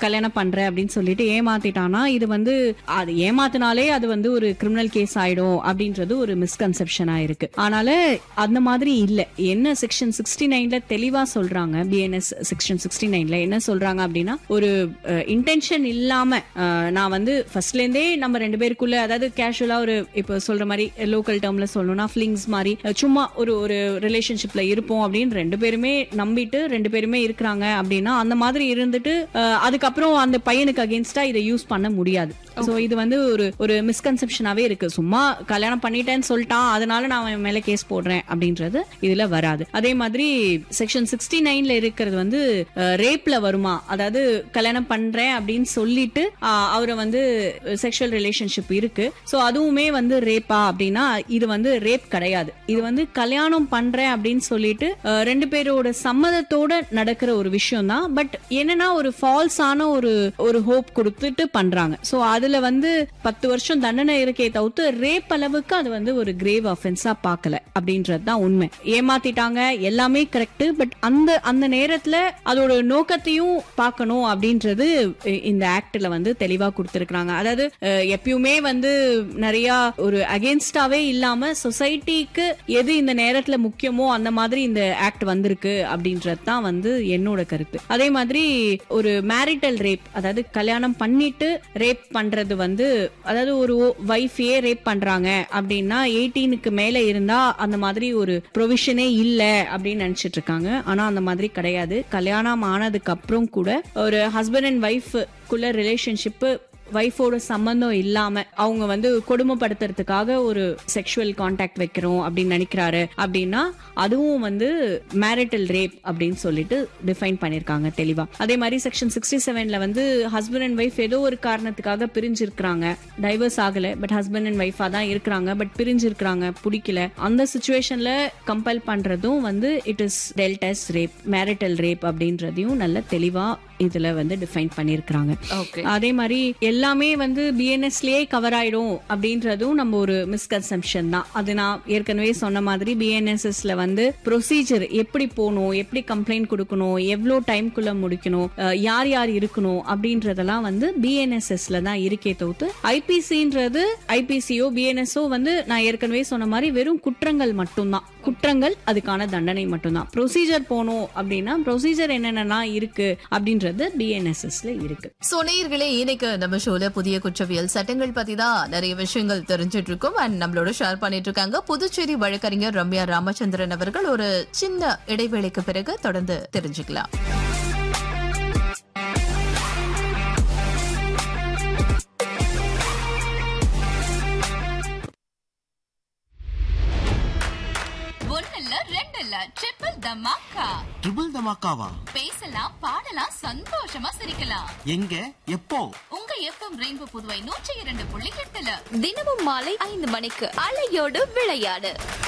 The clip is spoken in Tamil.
கல்யாணம் பண்றேன் அப்படின்னு சொல்லிட்டு ஏமாத்திட்டானா இது வந்து அது ஏமாத்தினாலே அது வந்து ஒரு கிரிமினல் கேஸ் ஆயிடும் அப்படின்றது ஒரு மிஸ்கன்செப்ஷனா இருக்கு அதனால அந்த மாதிரி இல்ல என்ன செக்ஷன் சிக்ஸ்டி நைன்ல தெளிவா சொல்றாங்க பிஎன்எஸ் செக்ஷன் சிக்ஸ்டி நைன்ல என்ன சொல்றாங்க அப்படின்னா ஒரு இன்டென்ஷன் இல்லாம அஹ், நான் வந்து ஃபர்ஸ்ட்ல இருந்தே நம்ம ரெண்டு பேருக்குள்ள அதாவது கேஷுவலா ஒரு இப்போ சொல்ற மாதிரி லோக்கல் டேர்ம்ல சொல்லணும்னா ஃபிளிங்ஸ் மாதிரி அஹ், சும்மா ஒரு ஒரு ரிலேஷன்ஷிப்ல இருப்போம் அப்படின்னு ரெண்டு பேருமே நம்பிட்டு ரெண்டு பேருமே இருக்கிறாங்க அப்படின்னா அந்த மாதிரி இருந்துட்டு அஹ், அதுக்கப்புறம் அந்த பையனுக்கு அகேன்ஸ்டா இதை யூஸ் பண்ண முடியாது சோ இது வந்து ஒரு ஒரு மிஸ்கன்செப்ஷனாவே இருக்கு சும்மா கல்யாணம் பண்ணிட்டேன்னு சொல்லிட்டான் அதனால நான் அவன் மேல கேஸ் போடுறேன் அப்படின்றது இதுல வராது அதே மாதிரி செக்ஷன் சிக்ஸ்டி நைன்ல இருக்கிறது வந்து ரேப்ல வருமா அதாவது கல்யாணம் பண்றேன் அப்படின்னு சொல்லிட்டு அஹ், அவரை வந்து செக்ஷுவல் ரிலேஷன்ஷிப் இருக்கு சோ அதுவுமே வந்து ரேப்பா அப்படின்னா இது வந்து ரேப் கிடையாது இது வந்து கல்யாணம் பண்றேன் அப்படின்னு சொல்லிட்டு அஹ், ரெண்டு பேரோட சம்மதத்தோட நடக்கிற ஒரு விஷயம் தான் பட் என்னன்னா ஒரு ஃபால்ஸான ஒரு ஒரு ஹோப் கொடுத்துட்டு பண்றாங்க சோ அதுல வந்து பத்து வருஷம் தண்டனை இருக்கே தவிர்த்து ரேப் அளவுக்கு அது வந்து ஒரு கிரேவ் அஃபென்ஸா பார்க்கல அப்படின்றது தான் உண்மை ஏமாத்திட்டாங்க எல்லாமே கரெக்ட் பட் அந்த அந்த நேரத்துல அதோட நோக்கத்தையும் பார்க்கணும் அப்படின்றது இ- இந்த ஆக்ட்ல வந்து தெளிவா கொடுத்திருக்காங்க அதாவது அஹ், எப்பயுமே வந்து நிறைய ஒரு அகேன்ஸ்டாவே இல்லாம சொசைட்டிக்கு எது இந்த நேரத்துல முக்கியமோ அந்த மாதிரி இந்த ஆக்ட் வந்திருக்கு அப்படின்றது தான் வந்து என்னோட கருத்து அதே மாதிரி ஒரு மேரிட்டல் ரேப் அதாவது கல்யாணம் பண்ணிட்டு ரேப் பண்றது வந்து அதாவது ஒரு வைஃபையே ரேப் பண்றாங்க அப்படின்னா எயிட்டீனுக்கு மேல இருந்தா அந்த மாதிரி ஒரு ப்ரொவிஷனே இல்ல அப்படின்னு நினைச்சிட்டு இருக்காங்க ஆனா அந்த மாதிரி கிடையாது கல்யாணம் ஆனதுக்கு அப்புறம் கூட ஒரு ஹஸ்பண்ட் அண்ட் ஒய்ஃப்குள்ள ரிலேஷன்ஷிப் வைஃபோட சம்பந்தம் இல்லாம அவங்க வந்து கொடுமைப்படுத்துறதுக்காக ஒரு செக்ஷுவல் கான்டாக்ட் வைக்கிறோம் அப்படின்னு நினைக்கிறாரு அப்படின்னா அதுவும் வந்து மேரிட்டல் ரேப் அப்படின்னு சொல்லிட்டு டிஃபைன் பண்ணிருக்காங்க தெளிவா அதே மாதிரி செக்ஷன் சிக்ஸ்டி செவன்ல வந்து ஹஸ்பண்ட் அண்ட் ஒய்ஃப் ஏதோ ஒரு காரணத்துக்காக பிரிஞ்சிருக்கிறாங்க டைவர்ஸ் ஆகல பட் ஹஸ்பண்ட் அண்ட் ஒய்ஃபா தான் இருக்கிறாங்க பட் பிரிஞ்சிருக்கிறாங்க பிடிக்கல அந்த சுச்சுவேஷன்ல கம்பல் பண்றதும் வந்து இட் இஸ் டெல்டஸ் ரேப் மேரிட்டல் ரேப் அப்படின்றதையும் நல்ல தெளிவா இதுல வந்து டிஃபைன் பண்ணிருக்காங்க ஓகே அதே மாதிரி எல்லாமே வந்து பிஎன்எஸ்லயே கவர் ஆயிடும் அப்படின்றதும் நம்ம ஒரு மிஸ்கன்செப்ஷன் தான் அது நான் ஏற்கனவே சொன்ன மாதிரி பிஎன்எஸ்எஸ்ல வந்து ப்ரொசீஜர் எப்படி போகணும் எப்படி கம்ப்ளைண்ட் கொடுக்கணும் எவ்வளோ டைம்குள்ள முடிக்கணும் அஹ், யார் யார் இருக்கணும் அப்படின்றதெல்லாம் வந்து பிஎன்எஸ்எஸ்ல தான் இருக்கே தவிர்த்து ஐபிசின்றது ஐபிசியோ பிஎன்எஸ்ஓ வந்து நான் ஏற்கனவே சொன்ன மாதிரி வெறும் குற்றங்கள் மட்டும்தான் குற்றங்கள் அதுக்கான தண்டனை மட்டும்தான் ப்ரொசீஜர் போகணும் அப்படின்னா ப்ரொசீஜர் என்னென்னலாம் இருக்கு அப்படின்றது பிஎன்எஸ்எஸ்ல இருக்கு சோ நேயர்களே இன்னைக்கு நம்ம ஷோல புதிய குற்றவியல் சட்டங்கள் பத்தி தான் நிறைய விஷயங்கள் தெரிஞ்சிட்டு இருக்கோம் அண்ட் நம்மளோட ஷேர் பண்ணிட்டு இருக்காங்க புதுச்சேரி வழக்கறிஞர் ரம்யா ராமச்சந்திரன் அவர்கள் ஒரு சின்ன இடைவேளைக்கு பிறகு தொடர்ந்து தெரிஞ்சுக்கலாம் ஒன்னல்ல ரெண்டல்ல ட்ரிபிள் தமாக்கா ட்ரிபிள் தமாக்காவா பேசலாம் பாடலாம் சந்தோஷமா சிரிக்கலாம் எங்க எப்போ உங்க எஃப்எம் ரெயின்போ புதுவை நூற்றி இரண்டு புள்ளி எட்டுல தினமும் மாலை ஐந்து மணிக்கு அலையோடு விளையாடு